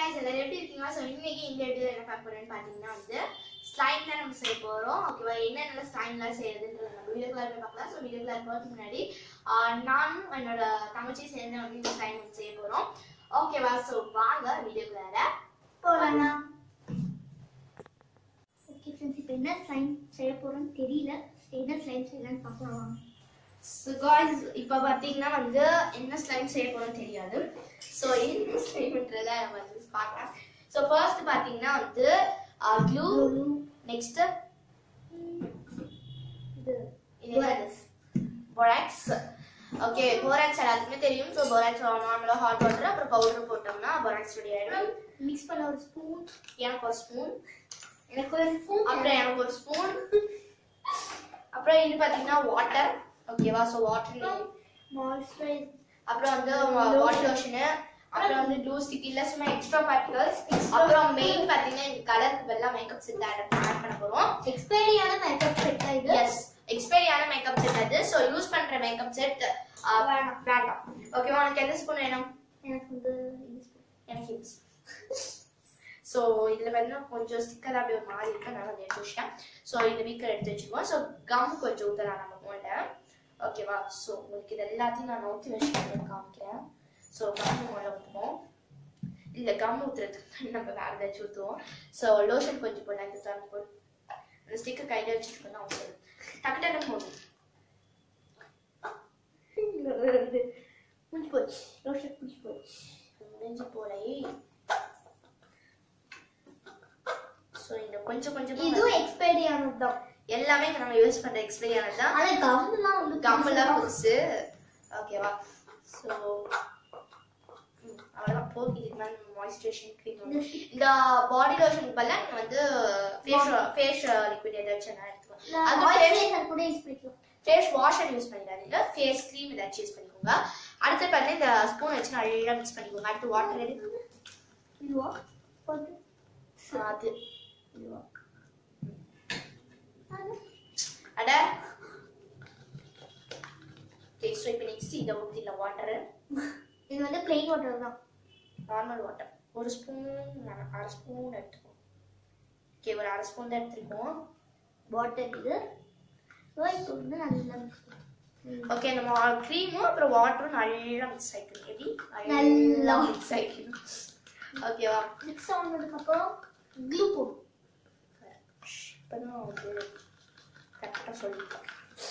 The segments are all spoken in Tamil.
காய்ஸ் எல்லாரும் எப்படி இருக்கீங்க ஸோ இன்னைக்கு இந்த வீடியோ என்ன பார்க்க போறேன்னு பார்த்தீங்கன்னா வந்து ஸ்லைம் தான் நம்ம செய்ய போகிறோம் ஓகேவா என்னென்ன ஸ்லைம்லாம் செய்யறதுன்றது நம்ம வீடியோக்குள்ள போய் பார்க்கலாம் ஸோ வீடியோக்குள்ள போகிறதுக்கு முன்னாடி ஆஹ், நானும் என்னோட தங்கச்சியும் சேர்ந்து வந்து இந்த ஸ்லைம் வந்து செய்ய போகிறோம் ஓகேவா ஸோ வாங்க வீடியோக்குள்ள போகலாம் ஓகே ஃப்ரெண்ட்ஸ் இப்போ என்ன ஸ்லைம் செய்ய போகிறோம்னு தெரியல என்ன ஸ்லைம் செய்யலாம்னு பார்க்கலாம் வாங்க ஸோ காய்ஸ் இப்போ பார்த்தீங்கன்னா வந்து என்ன ஸ்லைம் செய்ய போகிறோம்னு தெரியாது ஸோ என்ன ஸ்லைம்ன்றத நம்ம வந்து பார்க்கலாம் ஸோ ஃபர்ஸ்ட் பார்த்தீங்கன்னா வந்து க்ளூ நெக்ஸ்ட் இது போராக்ஸ் ஓகே போராக்ஸ் எல்லாத்துக்குமே தெரியும் ஸோ போராக்ஸ் நார்மலாக ஹாட் வாட்டர் அப்புறம் பவுடர் போட்டோம்னா போராக்ஸ் ரெடி ஆயிடும் மிக்ஸ் பண்ண ஒரு ஸ்பூன் எனக்கு ஒரு ஸ்பூன் எனக்கு ஒரு ஸ்பூன் அப்புறம் எனக்கு ஒரு ஸ்பூன் அப்புறம் இது பார்த்தீங்கன்னா வாட்டர் ஓகேவா ஸோ வாட்டர் மாய்ஸ்சரைஸ் அப்புறம் வந்து பாடி லோஷனு அப்புறம் வந்து க்ளூ ஸ்டிக் இல்ல சும்மா எக்ஸ்ட்ரா பார்ட்டிகல்ஸ் அப்புறம் மெயின் பாத்தீங்கன்னா இந்த கலருக்கு பதிலா மேக்கப் செட் ஆட் பண்ண போறோம் எக்ஸ்பைரியான மேக்கப் செட்டா இது எஸ் எக்ஸ்பைரியான மேக்கப் செட் அது ஸோ யூஸ் பண்ற மேக்கப் செட் வேண்டாம் ஓகேவா உனக்கு எந்த ஸ்பூன் வேணும் எனக்கு வந்து இது spoon. எனக்கு இது ஸோ இதுல வந்து கொஞ்சம் ஸ்டிக்கர் அப்படி ஒரு மாதிரி இருக்கு அதனால அதை எடுத்து வச்சிட்டேன் ஸோ இந்த வீக்கர் எடுத்து வச்சுக்குவோம் ஸோ கம் கொஞ்சம் ஊற்றலாம் நம்ம போல ஓகேவா ஸோ உங்களுக்கு இது எல்லாத்தையும் நான் ஊற்றி வச்சுட்டு காமிக்கிறேன் ஸோ கம் முதல்ல ஊற்றுவோம் இல்லை கம் ஊற்றுறதுக்கு நம்ம வேறு ஏதாச்சும் ஊற்றுவோம் ஸோ லோஷன் கொஞ்சம் போடலாம் இந்த திறந்து போட்டு அந்த ஸ்டிக்கர் கையில் வச்சுட்டு பண்ணால் அவசரம் டக்கு டக்கு போதும் முடிஞ்சு போச்சு ரோஷன் முடிஞ்சு போச்சு முடிஞ்சு போலை ஸோ இந்த கொஞ்சம் கொஞ்சம் இதுவும் எக்ஸ்பைரி ஆனது தான் எல்லாமே இங்க நம்ம யூஸ் பண்ற எக்ஸ்பைரி ஆனது தான் ஆனா கம்லாம் வந்து கம்மெல்லாம் புதுசு ஓகேவா ஸோ அவ்வளோதான் போகுது இதுக்கு மேலே மாய்ஸ்சரைசேஷன் க்ரீம் இந்த பாடி லோஷன் பதிலாக நீங்கள் வந்து ஃபேஸ் ஃபேஸ் லிக்விட் ஏதாச்சும் நான் எடுத்துக்கலாம் அது ஃபேஸ் மாய்ஸ்சரைசர் கூட யூஸ் பண்ணிக்கலாம் ஃபேஸ் வாஷர் யூஸ் பண்ணிடாதீங்க ஃபேஸ் க்ரீம் ஏதாச்சும் யூஸ் பண்ணிக்கோங்க அடுத்து பார்த்தீங்கன்னா இந்த ஸ்பூன் வச்சு நல்லா மிக்ஸ் பண்ணிக்கோங்க அடுத்து வாட்டர் எடுத்து இதுவா போட்டு அது இதுவா அட ஓகே ஸோ இப்போ நெக்ஸ்ட் இதை ஊற்றிடலாம் வாட்டரு இது வந்து பிளெயின் வாட்டர் தான் நார்மல் வாட்டர் ஒரு ஸ்பூன் அரை ஸ்பூன் எடுத்துக்கோம் ஓகே ஒரு அரை ஸ்பூன் தான் எடுத்துருக்கோம் வாட்டர் இது ஸோ இப்போ வந்து நல்லா மிக்ஸ் பண்ணலாம் ஓகே நம்ம க்ரீமும் அப்புறம் வாட்டரும் நல்லா மிக்ஸ் ஆகிக்கணும் எப்படி நல்லா. மிக்ஸ் ஆகிக்கணும் ஓகேவா மிக்ஸ் ஆனதுக்கப்புறம் க்ளூ போடும் இப்போதான் வந்து கரெக்டாக சொல்லிட்டேன்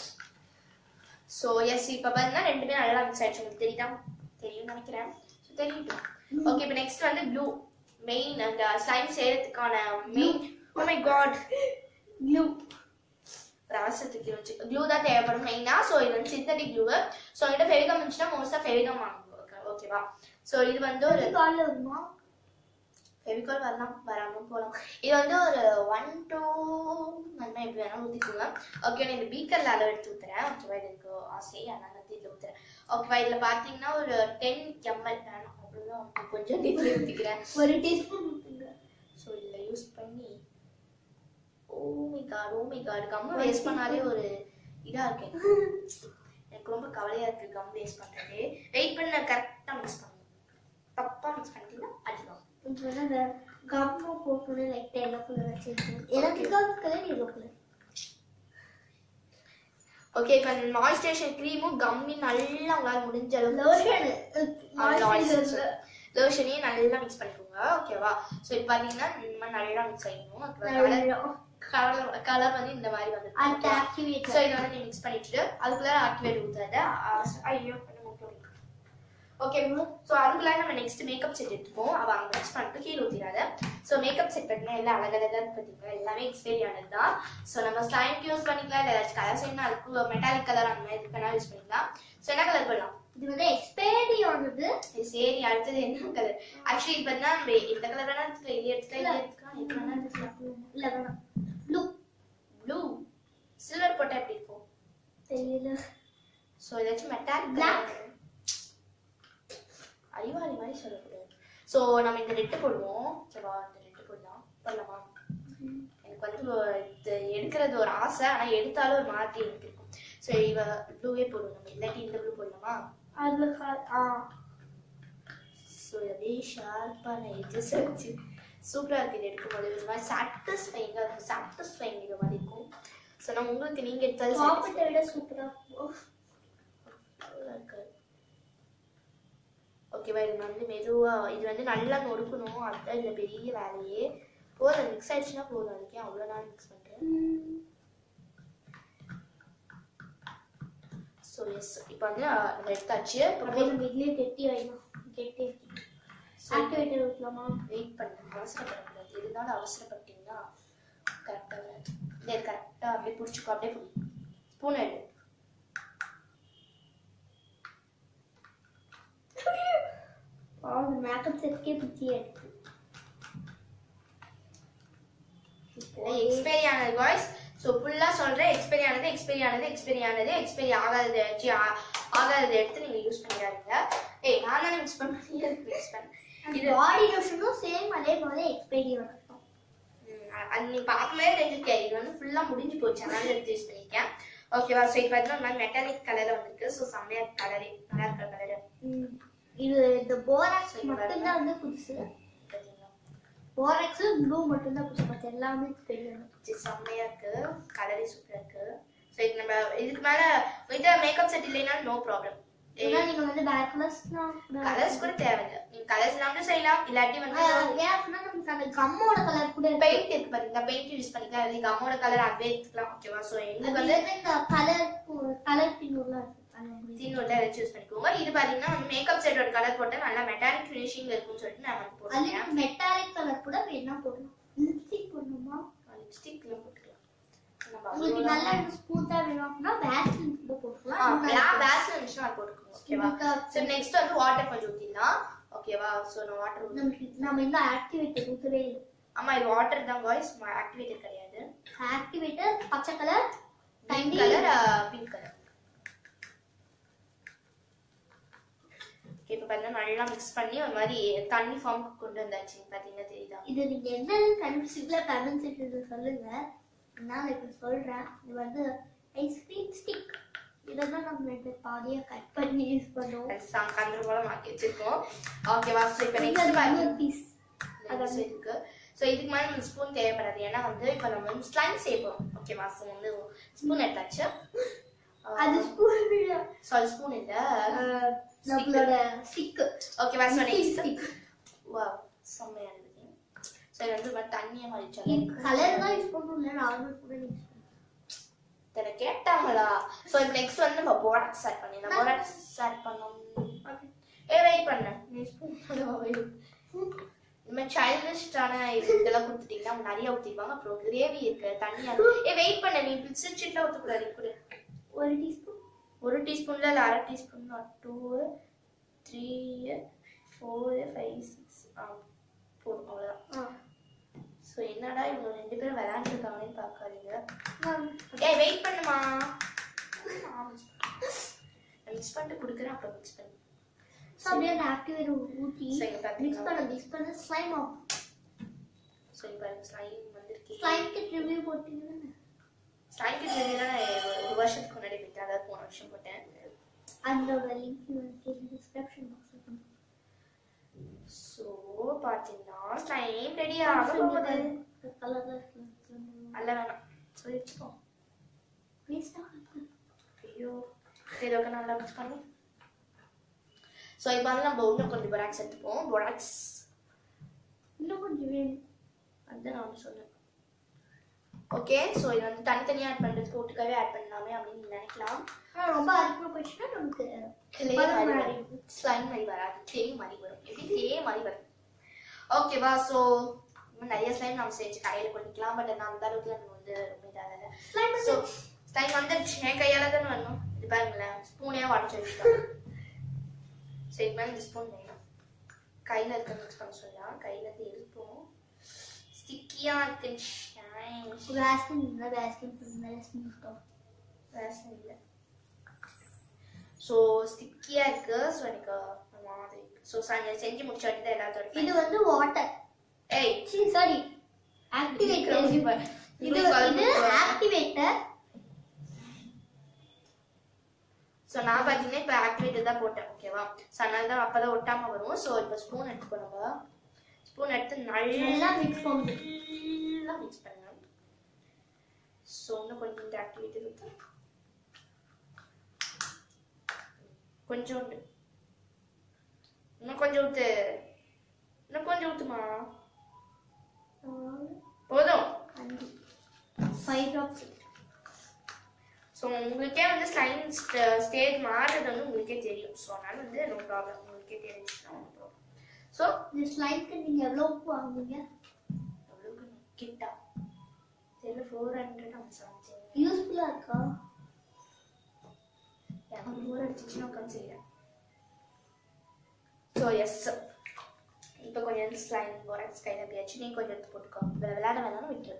ஸோ எஸ் இப்போ பார்த்தீங்கன்னா ரெண்டுமே நல்லா மிக்ஸ் ஆயிடுச்சு உங்களுக்கு தெரியுதா தெரியும் நினைக்கிறேன் ஸோ தெரியட்டும் ஓகே இப்போ நெக்ஸ்ட் வந்து க்ளூ மெயின் அந்த ஸ்லைம் செய்யறதுக்கான main oh my god glue ஒரு அவசரத்துக்கு வச்சு க்ளூ தான் தேவைப்படும் மெயினாக ஸோ இது வந்து சிந்தட்டிக் க்ளூ ஸோ என்கிட்ட ஃபெவிகம் இருந்துச்சுன்னா மோஸ்ட்டாக ஃபெவிகம் வாங்குவோம் ஓகேவா ஸோ இது வந்து ஒரு காலில் வருமா ஃபெவிகால் வரலாம் வராமல் போகலாம் இது வந்து ஒரு ஒன் டூ அந்த மாதிரி எப்படி வேணாலும் ஊற்றிக்கோங்க ஓகே நான் இந்த பீக்கரில் அளவு எடுத்து ஊற்றுறேன் ஓகேவா இது எனக்கு ஆசை அதனால வந்து இதில் ஊற்றுறேன் ஓகேவா இதில் பார்த்தீங்கன்னா ஒரு டென் எம்எல் வேணும் அவ்வளோதான் கொஞ்சம் இதில் ஊற்றிக்கிறேன் ஒரு டீஸ்பூன் ஊற்றுங்க ஸோ இதில் யூஸ் பண்ணி ஓமை காட் ஓமை காட் கம்மு வேஸ்ட் பண்ணாலே ஒரு இதாக இருக்கு எனக்கு ரொம்ப கவலையாக இருக்குது கம் வேஸ்ட் பண்ணுறது வெயிட் பண்ண கரெக்டாக மிக்ஸ் பண்ணணும் தப்பாக மிக்ஸ் பண்ணிட்டீங்கன்னா அடிக்கலாம் இப்போ வந்து அந்த கம்மும் போட்டு லைட்டாக எல்லோ கலர் வச்சுருக்கேன் எனக்கு colour colour yellow colour okay இப்போ அந்த மாய்ஸ்சரைசேஷன் க்ரீமும் கம்மி நல்லா உங்களால் முடிஞ்ச அளவு லோஷன் லோஷனையும் நல்லா மிக்ஸ் பண்ணிக்கோங்க ஓகேவா ஸோ இப்போ பார்த்தீங்கன்னா இந்த மாதிரி நல்லா மிக்ஸ் ஆகிக்கணும் கலர் கலர் கலர் வந்து இந்த மாதிரி வந்து அந்த ஆக்டிவேட் ஸோ இதை வந்து நீ மிக்ஸ் பண்ணிட்டு அதுக்குள்ள ஆக்டிவேட் ஊற்றாத ஐயோ ஓகே ஸோ அதுக்குள்ள நம்ம நெக்ஸ்ட் மேக்கப் செட் எடுத்துப்போம் அவள் அங்கே மிக்ஸ் பண்ணிட்டு கீழே ஊற்றிடாத ஸோ மேக்கப் செட் பார்த்தீங்கன்னா எல்லாம் அழகழகாக பார்த்தீங்கன்னா எல்லாமே எக்ஸ்பைரி ஆனது தான் ஸோ நம்ம ஸ்லைம்க்கு யூஸ் பண்ணிக்கலாம் இல்லை ஏதாச்சும் கலர் செய்யணும் அதுக்கு மெட்டாலிக் கலர் அந்த மாதிரி எதுக்கு வேணாலும் யூஸ் பண்ணிக்கலாம் ஸோ என்ன கலர் பண்ணலாம் இது வந்து எக்ஸ்பைரி ஆனது இது சரி அடுத்தது என்ன கலர் ஆக்சுவலி இப்போ தான் நம்ம இந்த கலர் வேணா எடுத்துக்கலாம் இது எடுத்துக்கலாம் இது எடுத்துக்கலாம் எது வேணா எடுத்துக்கலாம் இல்லை வேணாம் ப்ளூ ப்ளூ சில்வர் போட்டால் எப்படி இருக்கும் தெரியல ஸோ ஏதாச்சும் மெட்டாலிக் Black. அறிவாளி மாதிரி சொல்லக்கூடாது ஸோ நம்ம இந்த ரெட்டு போடுவோம் ஓகேவா இந்த ரெட்டு போடலாம் போடலாமா எனக்கு வந்து ஒரு இது எடுக்கிறது ஒரு ஆசை ஆனால் எடுத்தாலும் ஒரு மாதிரி எனக்கு இருக்கும் ஸோ இவ ப்ளூவே போடுவோம் நம்ம இல்லாட்டி இந்த ப்ளூ போடலாமா அதில் ஆ ஸோ அப்படியே ஷார்ப்பான எஜஸ் வச்சு சூப்பராக இருக்குது இது எடுக்கும்போது ஒரு மாதிரி சாட்டிஸ்ஃபைங்காக இருக்கும் சாட்டிஸ்ஃபைங் இது மாதிரி இருக்கும் ஸோ நான் உங்களுக்கு நீங்கள் எடுத்தாலும் காப்பட்டை விட சூப்பரா இருக்கும் ஓகேவா இது வந்து மெதுவா இது வந்து நல்லா நொறுக்கணும் அதுதான் இந்த பெரிய வேலையே போதும் மிக்ஸ் ஆயிடுச்சுன்னா போதும் அதுக்கே அவ்வளோ நாள் மிக்ஸ் பண்ணுறேன் ஸோ எஸ் இப்போ வந்து அஹ், நம்ம எடுத்தாச்சு அப்படியே நம்ம இதுலயே கெட்டி வைக்கணும் கெட்டி ஆக்டிவேட்டர் ஊற்றலாமா வெயிட் பண்ணு அவசரப்படக்கூடாது இருந்தாலும் அவசரப்பட்டீங்கன்னா கரெக்டாக வராது இல்லை கரெக்டாக அப்படியே பிடிச்சிக்கோ அப்படியே பிடி ஸ்பூன் எடு மேக்கப் செட்கே பிச்சி எடுத்து எக்ஸ்பைரி ஆனது வாய்ஸ் ஸோ ஃபுல்லாக சொல்கிறேன் எக்ஸ்பைரி ஆனது எக்ஸ்பைரி ஆனது எக்ஸ்பைரி ஆனது எக்ஸ்பைரி ஆகாதது சி, ஆ- ஆகாததை எடுத்து நீங்கள் யூஸ் பண்ணிடாதீங்க ஏய் நான் தானே மிக்ஸ் பண்ணி மிக்ஸ் பண்ணேன் இது பாடி லோஷனும் சேம் அதே மாதிரி எக்ஸ்பைரி வரட்டும் ம், அ- அது நீ பார்க்கும்போதே தெரிஞ்சிருக்கேன் இது வந்து ஃபுல்லாக முடிஞ்சு போச்சு அதனால எடுத்து யூஸ் பண்ணியிருக்கேன் ஓகேவா ஸோ இப்போ பார்த்தீங்கன்னா மெட்டாலிக் கலரில் வந்திருக்கு ஸோ செம்மையாக கலரே நல்லா இருக்கிற கலரு இது இந்த போராக்ஸ் மட்டும்தான் வந்து புதுசு பார்த்தீங்களா போராக்ஸ் ப்ளூ மட்டும்தான் புதுசு மற்ற எல்லாமே தெரியும் இது செம்மையா இருக்கு கலரே சூப்பரா இருக்கு ஸோ இது நம்ம இதுக்கு மேல உங்ககிட்ட மேக்கப் செட் இல்லைன்னா நோ ப்ராப்ளம் ஏன்னா நீங்க வந்து வேற கலர்ஸ்லாம் கலர்ஸ் கூட தேவையில்லை நீங்க கலர்ஸ் இல்லாமலும் செய்யலாம் இல்லாட்டி வந்து ஏன்னா நமக்கு அந்த கம்மோட கலர் கூட இருக்கு. பெயிண்ட் இருக்கு பாத்தீங்களா பெயிண்ட் யூஸ் பண்ணிக்கலாம் இல்லை கம்மோட கலர் அதுவே எடுத்துக்கலாம் ஓகேவா ஸோ எங்களுக்கு அது வந்து வந்து இந்த கலர் கலர் பின்னூர்லாம் இருக்கு அந்த மாதிரி. தீனோட வச்சு யூஸ் பண்ணிக்கோங்க இது பாத்தீங்கன்னா வந்து மேக்கப் செட்டோட கலர் போட்டா நல்லா மெட்டாலிக் ஃபினிஷிங் இருக்கும்னு சொல்லிட்டு நான் வந்து போட்டுருக்கேன் அதுல மெட்டாலிக் கலர் கூட வேணா போடணும் லிப்ஸ்டிக் போடணுமா லிப்ஸ்டிக்ல போட்டுக்கலாம் நம்ம உங்களுக்கு அவ்வளோ- நல்லா ஸ்மூத்தா வேணும் அப்படின்னா வேஸ்லின் கூட ஆ, போட்டுக்கலாம் black வேஸ்லின் இருந்துச்சுன்னா அது போட்டுக்கோங்க ஓகேவா Smooth-ஆ ஸோ நெக்ஸ்ட் வந்து வாட்டர் கொஞ்சம் ஊற்றிடலாம் ஓகேவா ஸோ நான் வாட்டர் ஊற்றி நமக்கு நம்ம இன்னும் ஆக்டிவேட்டர் ஊற்றவே இல்லை ஆமா இது வாட்டர் தான் வாய்ஸ் ஆக்டிவேட்டர் கிடையாது ஆக்டிவேட்டர் பச்சை கலர் பிங்க் தண்ணி கலர் பிங்க் கலர் இப்போ பார்த்தீங்கன்னா நல்லா மிக்ஸ் பண்ணி ஒரு மாதிரி தண்ணி ஃபார்ம் கொண்டு வந்தாச்சு பார்த்தீங்கன்னா தெரியுதா இது நீங்க என்ன கன்ஃபியூஸ்ல கமெண்ட் செக்ஷன்ல சொல்லுங்க நான் இப்ப சொல்றேன் இது வந்து ஐஸ்கிரீம் ஸ்டிக் இதெல்லாம் நம்ம ரெண்டு பாதியா கட் பண்ணி யூஸ் பண்ணுவோம் கந்தர் போல மாற்றி வச்சிருக்கோம் ஓகேவா ஸோ இப்போ இது நெக்ஸ்ட் பாருங்க பீஸ் நெக்ஸ்ட் இருக்கு ஸோ இதுக்கு மேலே நம்ம ஸ்பூன் தேவைப்படாது ஏன்னா வந்து இப்போ நம்ம வந்து ஸ்லைம் செய்ய போகிறோம் ஓகேவா ஸோ வந்து ஸ்பூன் எடுத்தாச்சு அது ஸ்கூல் சாரி ஸ்பூன் இல்லை நம்மளோட ஸ்டிக் ஓகேவா ஸோ நெக்ஸ்ட் ஸ்டிக் வா செம்மையா இருக்குது ஸோ இது வந்து மாதிரி தண்ணியை மாதிரி கலர் தான் யூஸ் பண்ணணும் இல்லை நார்மல் கூட யூஸ் பண்ணணும் இதை கேட்டாங்களா ஸோ இப்போ நெக்ஸ்ட் வந்து நம்ம போராக்ஸ் ஆட் பண்ணிடலாம் போராக்ஸ் ஆட் பண்ணோம் ஏ வெயிட் பண்ண நீ ஸ்பூன் இந்த மாதிரி சைல்டிஷ்டான இதெல்லாம் கொடுத்துட்டீங்கன்னா அவங்க நிறைய ஊற்றிடுவாங்க அப்புறம் கிரேவி இருக்கு தண்ணியா இருக்கு. ஏ வெயிட் பண்ண நீ பிடிச்சிட்டு ஊற்றக்கூடாது கூட ஒரு டீஸ்பூன் ஒரு டீஸ்பூன்ல இல்லை அரை teaspoon two three four five six ஆ போதும் அவ்வளோதான் ஸோ என்னடா இவங்க ரெண்டு பேரும் விளையாண்டுருக்காங்கன்னு பார்க்காதீங்க ஏய் வெயிட் பண்ணுமா மிக்ஸ் பண்ணிட்டு கொடுக்குறேன் அப்புறம் மிக்ஸ் பண்ணி ஸோ அப்படியே அந்த ஆக்டிவேட் ஊற்றி சரி, பாத்தீங்களா? மிக்ஸ் பண்ண மிக்ஸ் பண்ண ஸ்லைம் ஆகும் சரி பாருங்க ஸ்லைம் வந்திருக்கு ஸ்லைம் கிட் ரிவ்யூ போட்டீங்கன்னா ஸ்லைம் கிட் வெளியில ஒரு வருஷத்துக்கு முன்னாடி போயிட்டேன் அதாவது போன வருஷம் போட்டேன் அதோட லிங்க் வந்து டிஸ்கிரிப்ஷன் பாக்ஸில் ஸோ பார்த்தீங்கன்னா ஸ்லைம் ரெடி ஆக போகுது கலர்ல இருக்கு அல்ல வேணாம் சரி வச்சுக்கோ வேஸ்ட் ஆகாது ஐயோ சரி ஓகே நல்லா மிக்ஸ் பண்ணி ஸோ இப்போ வந்து நம்ம இன்னும் கொஞ்சம் பொராக்ஸ் எடுத்துப்போம் பொராக்ஸ் இன்னும் கொஞ்சம் வேணும் அதுதான் நான் வந்து சொன்னேன் ஓகே ஸோ இது வந்து தனித்தனியாக ஆட் பண்ணுறதுக்கு ஒட்டுக்காவே ஆட் பண்ணலாமே அப்படின்னு நினைக்கலாம் ஆனால் ரொம்ப அதிகமாக போயிடுச்சுன்னா நமக்கு கிளே பதம் மாதிரி மாதிரி. வரும் ஸ்லைம் மாதிரி வராது கிளே மாதிரி வரும் எப்படி கிளே மாதிரி வரும் ஓகேவா ஸோ இன்னும் நிறைய ஸ்லைம் நம்ம செஞ்சு கடையில் பண்ணிக்கலாம் பட் நான் அந்த அளவுக்கு நம்ம வந்து ரொம்ப இதாகல Slime ஸோ ஸ்லைம் வந்துடுச்சு என் கையால் தானே வரணும் இது பாருங்களேன் ஸ்பூனே உடச்சி வச்சுட்டாங்க ஸோ இது மாதிரி இந்த ஸ்பூன் வேணும் கையில் இருக்க மிக்ஸ் பண்ண சொல்லலாம் கையில் இருந்து எடுப்போம் ஸ்டிக்கியாக இருக்கு ஷைன் வேஸ்டின் இல்லை வேஸ்டின் மேலே ஸ்மூத் ஆகும் ரசம் இல்லை ஸோ ஸ்டிக்கியாக இருக்கு ஸோ எனக்கு ஒரு மாதிரி ஸோ செஞ்சு முடிச்ச வாட்டி தான் எல்லாத்தோட இது வந்து வாட்டர் ஏய் சாரி ஆக்டிவேட்டர் இது இது ஆக்டிவேட்டர் ஸோ நான் பார்த்தீங்கன்னா இப்போ ஆக்டிவேட்டட் தான் போட்டேன் ஓகேவா ஸோ அதனால தான் அப்போ தான் ஒட்டாமல் வரும் ஸோ இப்போ ஸ்பூன் எடுத்துக்கோ நம்ம ஸ்பூன் எடுத்து நல்லா நல்லா மிக்ஸ் பண்ணுங்க நல்லா மிக்ஸ் பண்ணுங்க ஸோ இன்னும் கொஞ்சம் ஆக்டிவேட்டட் இருக்கு கொஞ்சோண்டு இன்னும் கொஞ்சம் ஊத்து இன்னும் கொஞ்சம் ஊத்துமா போதும் அஞ்சு ஃபைவ் ட்ராப்ஸ் ஸோ உங்களுக்கே வந்து ஸ்லைம் ஸ்டேஜ் மாறுறது வந்து உங்களுக்கே தெரியும் ஸோ அதனால வந்து நோ ப்ராப்ளம் உங்களுக்கே தெரிஞ்சுன்னா நோ ப்ராப்ளம் ஸோ இந்த ஸ்லைம்க்கு நீங்க எவ்வளவு உப்பு வாங்குவீங்க எவ்வளோக்கு கிட்டா தெரியல ஃபோர் ஹண்ட்ரட் அவன் சம்திங் யூஸ்ஃபுல்லா இருக்கா எனக்கு போர் அடிச்சிச்சுன்னா உட்காந்து செய்கிறேன் ஸோ எஸ் இப்போ கொஞ்சம் ஸ்லைம் போராக்ஸ் கையில் அப்படியாச்சு நீ கொஞ்சம் எடுத்து போட்டுக்கோ விளை- விளையாட வேணாலும் விட்டுரு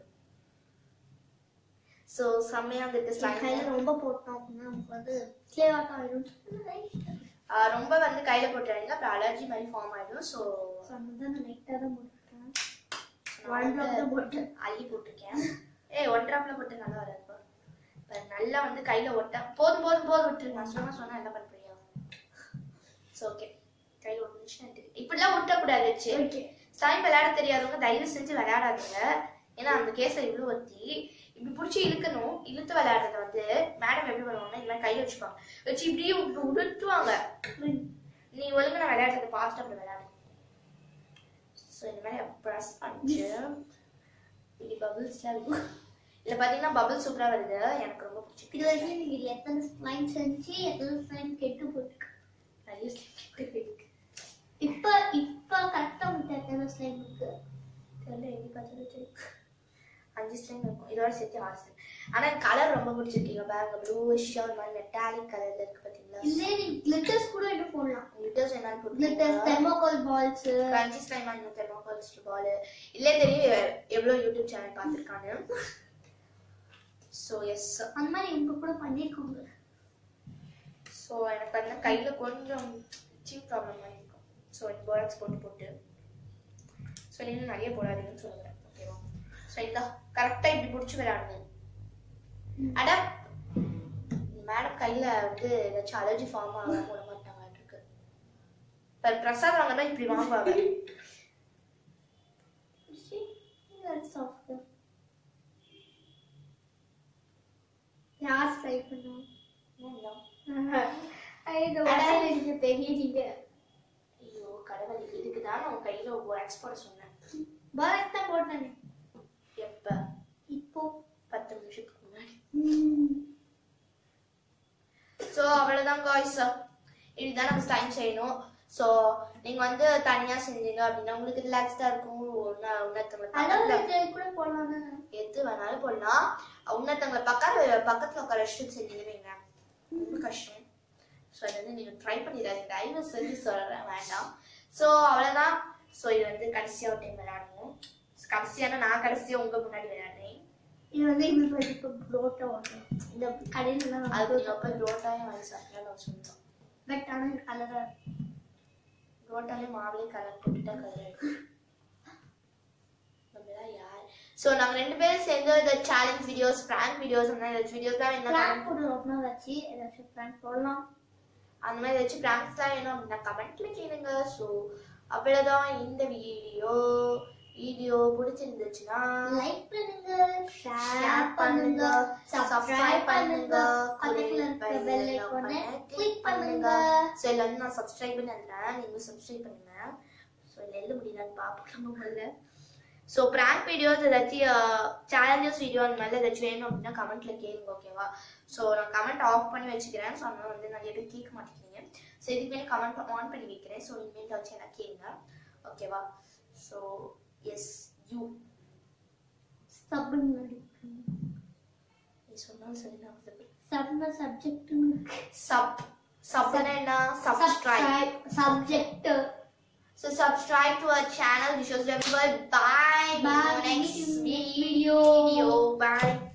ஸோ செம்மையாக வந்துருக்கு என் ஸ்லைம் கையில ரொம்ப போட்டோம் அப்படின்னா நமக்கு வந்து கிளியர் ஆயிடும் ஆஹ் ரொம்ப வந்து கையில போட்டுறாங்க அப்புறம் அலர்ஜி மாதிரி ஃபார்ம் ஆயிடும் ஸோ ஸோ வந்து நான் நெக்டாக தான் போட்டுருக்கேன் One drop தான் போட்டேன். அள்ளி போட்டிருக்கேன் ஏய் ஒன் ட்ராப்ல போட்டு நல்லா வராது இப்போ இப்போ நல்லா வந்து கையில ஒட்ட போதும் போதும் போதும் விட்டுரு நான் சொன்னா சொன்னா என்ன பண்றீங்க ஸோ ஓகே கையில ஒட்டுச்சுன்னு எடுத்துக்க. இப்படிலாம் ஒட்டக்கூடாது வச்சு ஓகே ஸ்டைம் விளையாட தெரியாதவங்க தயவு செஞ்சு விளையாடாதீங்க ஏன்னா அந்த கேஸை இவ்வளோ ஒத்தி இப்படி பிடிச்சி இழுக்கணும் இழுத்து விளையாடுறத வந்து மேடம் எப்படி பண்ணுவாங்கன்னா இந்த மாதிரி கையில வச்சுப்பாங்க வச்சு இப்படியே இப்படி உடுத்துவாங்க நீ ஒழுங்கா நான் விளையாடுறத பார்த்துட்டு அப்படி விளையாடு ஸோ இந்த மாதிரி ப்ரெஸ் பண்ணிட்டு இப்படி பபிள்ஸ்லாம் இருக்கும் இதில் பார்த்தீங்கன்னா பபிள் சூப்பராக வருது எனக்கு ரொம்ப இது பிடிச்சிருக்கு வரைக்கும் நீங்க எத்தனை ஸ்லைம் செஞ்சு எத்தனை ஸ்லைம் கெட்டு போட்டுருக்கு நிறைய slime இருக்கு இப்ப இப்ப கரெக்டா உங்களுக்கு எத்தனை ஸ்லைம் இருக்கு தெரியல எப்படி பார்த்தாலும் தெரியும் அஞ்சு ஸ்லைம் இருக்கும் இதோட சேர்த்து ஆறு ஸ்லைம் ஆனால் எனக்கு கலர் ரொம்ப பிடிச்சிருக்கீங்க பாருங்க ப்ளூஷாக ஒரு மாதிரி மெட்டாலிக் கலரில் இருக்கு பார்த்தீங்களா இல்லே நீங்க கிளிட்டர்ஸ் கூட இன்னும் போடலாம் glitters என்னன்னு கிளிட்டர்ஸ் போட்டு தெர்மோகால் பால்ஸ் கிரன்ச்சி ஸ்லைம் அந்த தெர்மோகால்ஸ் பால் இல்லே தெரியும் எவ்வளோ யூடியூப் சேனல் பார்த்துருக்கான்னு ஸோ எஸ் அந்த மாதிரி இவங்க கூட பண்ணிருக்கோங்க ஸோ எனக்கு வந்து கையில் கொஞ்சம் சீப் ப்ராப்ளம் மாதிரி இருக்கும் ஸோ இந்த போராக்ஸ் போட்டு போட்டு ஸோ இன்னும் நிறைய போடாதீங்கன்னு சொல்லுவேன் ஓகேவா ஸோ இந்த கரெக்டாக இப்படி பிடிச்சி விளையாடணும் அட மேடம் கையில் வந்து ஏதாச்சும் அலர்ஜி ஃபார்ம் ஆக போட மாட்டாங்க இருக்கு இப்போ பிரசாத் வாங்க தான் இப்படி வாங்குவாங்க சாஃப்ட் யார் ட்ரை பண்ணுவோம் இது உடனே நீங்க தெரியுறீங்க ஐயோ கடவுள் இதுக்கு தான் நான் கையில் போராக்ஸ் போட சொன்னேன் பாரத் தான் போட்டானே எப்போ இப்போ பத்து நிமிஷத்துக்கு முன்னாடி ம், ஸோ அவ்வளோதான் காய்ஸ் இதுதான் நம்ம டைம் செய்யணும் ஸோ நீங்கள் வந்து தனியாக செஞ்சீங்க அப்படின்னா உங்களுக்கு ரிலாக்ஸ்டாக இருக்கும் ஒன்றா இன்னொருத்தவங்களை அளவு பக்கத்தில் இருக்கிறது கூட போடலாம் தானே எது வேணாலும் போடலாம் இன்னொருத்தவங்களை பக்கத்தில் பக்கத்தில் உட்கார வச்சுட்டு செஞ்சீங்கன்னு வைங்க ரொம்ப கஷ்டம் ஸோ அது வந்து நீங்கள் ட்ரை பண்ணிடாதீங்க தயவு செஞ்சு சொல்கிறேன் வேண்டாம் ஸோ அவ்வளோதான் ஸோ இது வந்து கடைசியாக ஒரு டைம் விளையாடணும் கடைசியான நான் கடைசியாக உங்கள் முன்னாடி விளையாடுறேன் இது வந்து இப்படி போய் இப்போ ப்ரோட்டா ஓட்டணும் இந்த கடையில அது நீங்கள் போய் ரோட்டாயும் வாங்கி சாப்பிட்டா நான் சொன்னோம் பட் ஆனால் கலரா ரோட்டாலே மாவுலே கலர் போட்டுட்டா கலர் ஆயிடும் நம்மளாம் யார் ஸோ நாங்கள் ரெண்டு பேரும் சேர்ந்து இந்த சேலஞ்ச் வீடியோஸ் பிராங்க் வீடியோஸ் அந்த மாதிரி ஏதாச்சும் வீடியோஸ் தான் வேணும் பிளான் போட்டு ரொம்ப நாள் வச்சு ஏதாச்சும் பிளான் போடலாம் அந்த மாதிரி ஏதாச்சும் பிராங்க்ஸ்லாம் வேணும் அப்படின்னா கமெண்ட்ல கேளுங்க ஸோ அவ்வளோதான் இந்த வீடியோ வீடியோ பிடிச்சிருந்துச்சுன்னா லைக் பண்ணுங்க ஷேர் ஷேர் பண்ணுங்க சப்ஸ்கிரைப் சப்ஸ்கிரைப் பண்ணுங்க பண்ணுங்க பக்கத்துல இருக்க பெல் ஐகானை கிளிக் பண்ணுங்க ஸோ இதில் வந்து நான் சப்ஸ்கிரைப் பண்ணிடுறேன் நீங்களும் சப்ஸ்கிரைப் பண்ணுங்க ஸோ இதில் எழுத முடியலன்னு பார்ப்போம் முதல்ல ஸோ ப்ராங்க் வீடியோஸ் ஏதாச்சும் சேலஞ்சஸ் வீடியோ அந்த மாதிரி ஏதாச்சும் வேணும் அப்படின்னா கமெண்ட்ல கேளுங்க ஓகேவா ஸோ நான் கமெண்ட் ஆஃப் பண்ணி வச்சுக்கிறேன் ஸோ அதனால வந்து நிறைய பேர் கேட்க மாட்டேங்கிறீங்க ஸோ இதுக்கு மேலே கமெண்ட் ஆன் பண்ணி வைக்கிறேன் ஸோ இனிமேல் வச்சு என்ன கேளுங்க ஓகேவா ஸோ எஸ் யூ சப்னு நீ சொன்னாலும் சரி நான் சப்ன சப்ஜெக்ட் சப் சப்னா என்ன subscribe subject So subscribe to our channel. This was Remember. Bye. Bye. Next Meet you in next video. video. Bye.